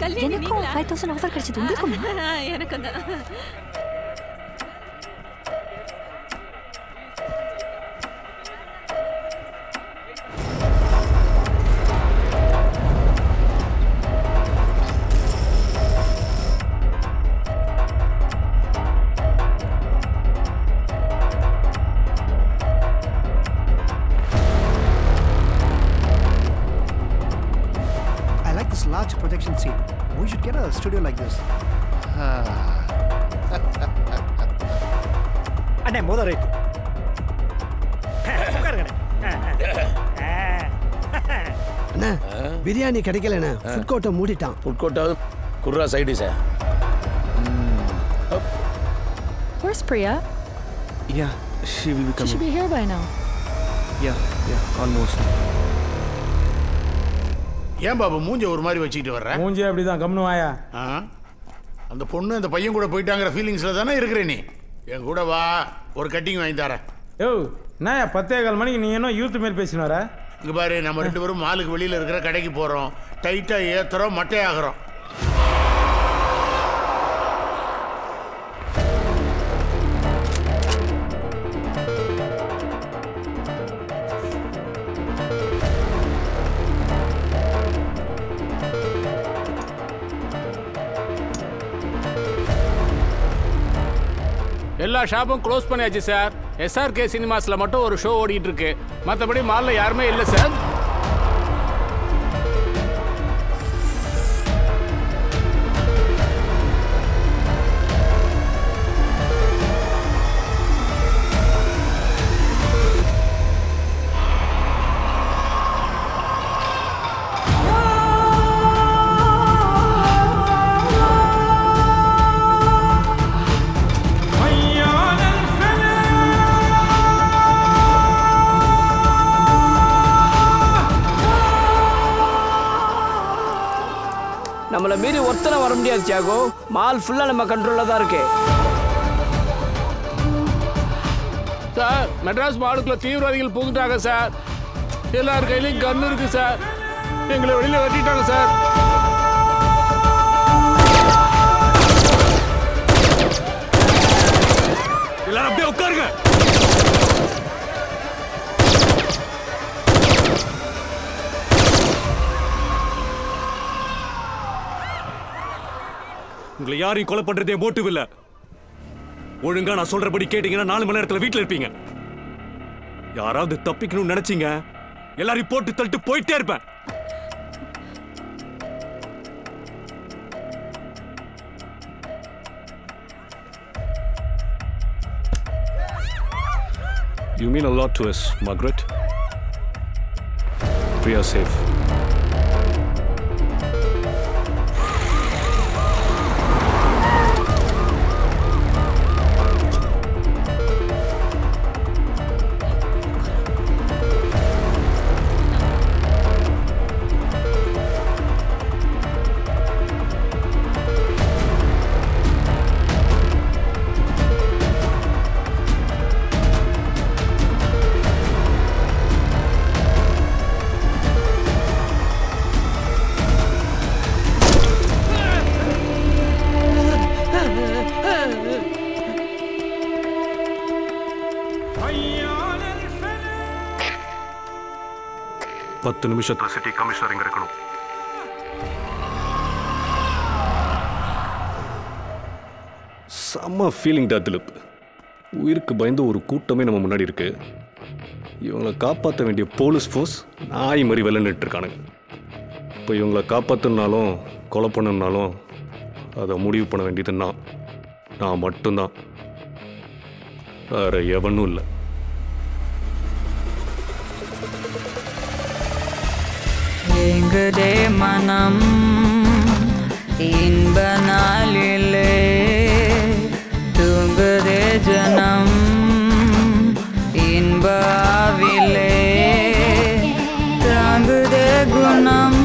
எனக்கும் five thousand offer கிடைச்சது உங்களுக்கும் எனக்கு தான் I like this large projection seat. We should get a studio like this. அண்ணே மோத ரைட் அண்ணா பிரியாணி கிடைக்கலண்ணே ஃபுட் கோர்ட்டை மூடிட்டான் ஃபுட் கோர்ட்டாவது குர்ரா side sir Where's Priya? Yeah, she will be She should coming. be here by now. Yeah, yeah, almost. ஏன் பாபு மூஞ்ச ஒரு மாதிரி வச்சுக்கிட்டு வர்ற மூஞ்சி அப்படிதான் கம்னு வாயா ஆ? அந்த பொண்ணு அந்த பையன் கூட போயிட்டாங்கிற ஃபீலிங்ஸ்ல தானே இருக்கிற நீ என் கூட வா ஒரு கட்டிங் வாங்கி தரேன் யோ என்னயா பத்தே கால் மணிக்கு நீ என்ன யூத் மாரி பேசினு வர இங்க பாரு நம்ம ரெண்டு பேரும் மாலுக்கு வெளியில இருக்கிற கடைக்கு போறோம் டைட்டா ஏத்துறோம் மட்டையாகிறோம் எல்லா ஷாப்பும் க்ளோஸ் பண்ணியாச்சு சார் எஸ்ஆர்கே சினிமாஸில் மட்டும் ஒரு ஷோ ஓடிட்டு இருக்கு மற்றபடி மாலில் யாருமே இல்லை சார் நம்மளை மீறி ஒருத்தனை வர முடியாது தியாகோ மால் ஃபுல்லாக நம்ம கண்ட்ரோலில் தான் இருக்கு சார் மெட்ராஸ் மாலுக்குள்ள தீவிரவாதிகள் புகுந்துட்டாங்க சார் எல்லார் கையிலையும் கன் இருக்கு சார் எங்களை வெளியில வெட்டிட்டாங்க சார் எல்லாரும் அப்படியே உட்காருங்க உங்களை யாரையும் கொலை பண்றதே மோட்டிவ் இல்ல ஒழுங்கா நான் சொல்றபடி கேட்டீங்கன்னா நாலு மணி நேரத்துல வீட்டுல இருப்பீங்க யாராவது தப்பிக்கணும்னு நினைச்சீங்க எல்லாரையும் போட்டு தள்ளிட்டு போயிட்டே இருப்பேன் You mean a lot to us, Margaret. We are safe. பத்து நிமிஷத்துல சிட்டி கமிஷனர் இங்க இருக்கணும் செம்ம ஃபீலிங் டா திலீப் உயிருக்கு பயந்து ஒரு கூட்டமே நம்ம முன்னாடி இருக்கு இவங்களை காப்பாற்ற வேண்டிய போலீஸ் ஃபோர்ஸ் நாய் மாதிரி விளையாண்டுட்டு இருக்கானுங்க இப்போ இவங்களை காப்பாற்றணுனாலும் கொலை பண்ணணுனாலும் அதை முடிவு பண்ண வேண்டியது நான் நான் மட்டும்தான் வேற எவனும் இல்லை எங்குதே மனம் இன்ப நாளிலே தூங்குதே ஜனம் இன்ப ஆவிலே தாங்குதே குணம்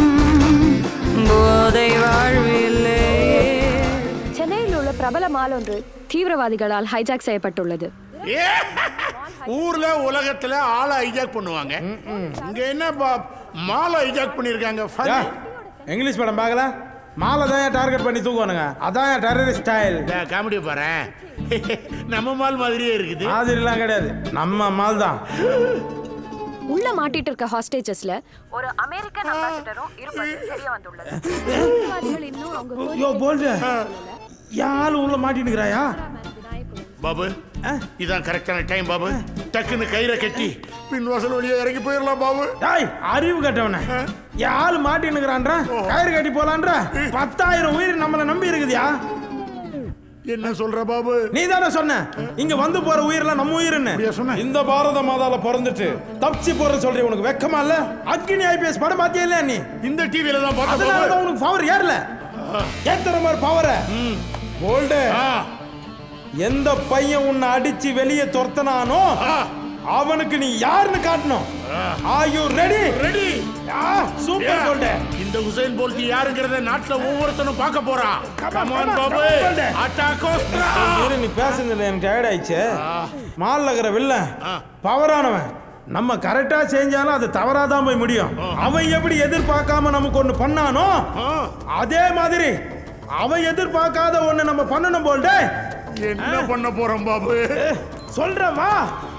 போதை வாழ்விலே சென்னையில் உள்ள பிரபல மால் ஒன்று தீவிரவாதிகளால் ஹைஜாக் செய்யப்பட்டுள்ளது ஏ! ஊர்ல உலகத்துல ஆளை ஹைஜாக் பண்ணுவாங்க இங்க என்ன பா- மாலை ஹைஜாக் பண்ணிருக்காங்க யா, இங்கிலீஷ் படம் பார்க்கல மாலை தான் என் டார்கெட் பண்ணி தூக்குவானுங்க அதான் என் டெரரிஸ்ட் ஸ்டைல் காமெடி பாரு நம்ம மால் மாதிரியே இருக்குது மாதிரிலாம் கிடையாது நம்ம மால் தான் உள்ள மாட்டிட்டு இருக்க ஹாஸ்டேஜஸ்ல ஒரு அமெரிக்கன் அம்பாசிடரும் இருப்பது தெரிய வந்துள்ளது தீவிரவாதிகள் இன்னும் அவங்க யோ போல்டு யாரு உள்ள மாட்டினுக்கிறாயா பாபு இதான் கரெக்டான டைம் பாபு டக்குன்னு கயிறை கட்டி பின் வாசல் வழியா இறங்கி போயிடலாம் பாபு டேய் அறிவு கட்டவன யாரு மாட்டினுக்கிறான்ற கயிறு கட்டி போலான்ற பத்தாயிரம் உயிர் நம்மளை நம்பி இருக்குதியா என்ன சொல்ற பாபு நீ தானே சொன்ன இங்க வந்து போற உயிரெல்லாம் நம்ம உயிர்னு இந்த பாரத மாதால பிறந்துட்டு தப்பிச்சு போற சொல்றேன் உனக்கு வெக்கமா இல்ல அக்னி ஐபிஎஸ் படம் பாத்தியா இல்லையா நீ இந்த டிவில தான் பார்த்தேன் அதனால பாபு. தான் உனக்கு பவர் ஏறல ஏத்துற மாதிரி பவர போல்டு எந்த பையன் உன்னை அடிச்சு வெளியே துரத்தனானோ அவனுக்கு நீ யாருன்னு காட்டணும் are you ready ready super Bolt இந்த உசைன் போல்ட் யாருங்கிறத நாட்டுல ஒவ்வொருத்தனும் பார்க்க போறான் come on come on, Babu come on, Bolt. Attack இரு நீ பேசுனதுல எனக்கு டயர்ட் ஆயிடுச்சு மால்ல இருக்கிற வில்லன் பவரானவன் நம்ம கரெக்டா செஞ்சாலும் அது தவறா தான் போய் முடியும் அவன் எப்படி எதிர்பார்க்காம நமக்கு ஒண்ணு பண்ணானோ அதே மாதிரி அவன் எதிர்பார்க்காத ஒண்ணு நம்ம பண்ணணும் போல்டே என்ன பண்ண போறோம் பாபு சொல்றேன் வா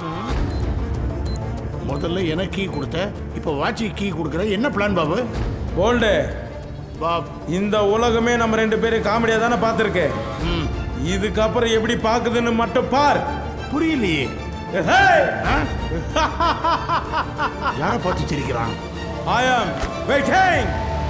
முதல்ல எனக்கு கீ கொடுத்த இப்போ வாட்சி கீ கொடுக்குற என்ன பிளான் பாபு போல்டு பாப் இந்த உலகமே நம்ம ரெண்டு பேரும் காமெடியா தானே பார்த்துருக்கு இதுக்கப்புறம் எப்படி பாக்குதுன்னு மட்டும் பார் புரியலையே யார பார்த்து சிரிக்கிறான் ஐ ஆம் வெயிட்டிங்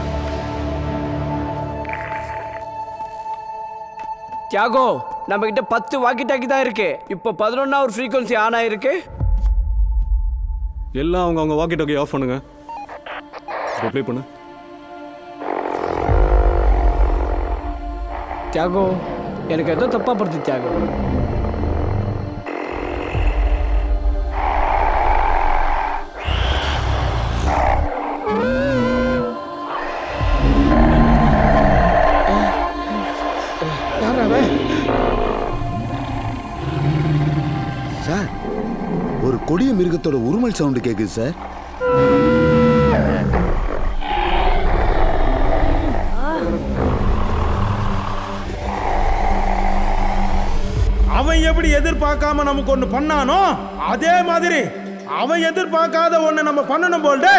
தியாகோ நம்ம கிட்ட பத்து வாக்கி டாக்கி தான் இருக்கு இப்போ பதினொன்னாவது ஃப்ரீக்வன்சி ஆன் ஆயிருக்கு எல்லாம் அவங்க அவங்க வாக்கி டாக்கி ஆஃப் பண்ணுங்க ரிப்ளை பண்ணு தியாகோ எனக்கு ஏதோ தப்பா படுத்து தியாகோ சார் ஒரு கொடிய மிருகத்தோட உருமல் சவுண்டு கேக்குது சார் அவன் எப்படி எதிர்பார்க்காம நமக்கு ஒண்ணு பண்ணானோ அதே மாதிரி அவன் எதிர்பார்க்காத ஒண்ணு நம்ம பண்ணணும் போல்டே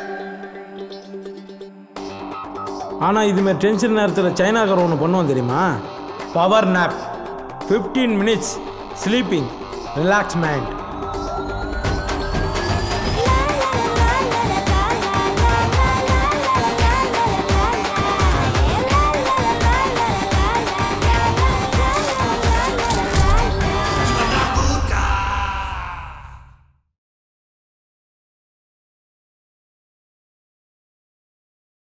ஆனா இதுமாரி டென்ஷன் நேரத்தில் சைனாக்கார ஒன்று பண்ணுவோம் தெரியுமா power nap fifteen minutes sleeping relax mind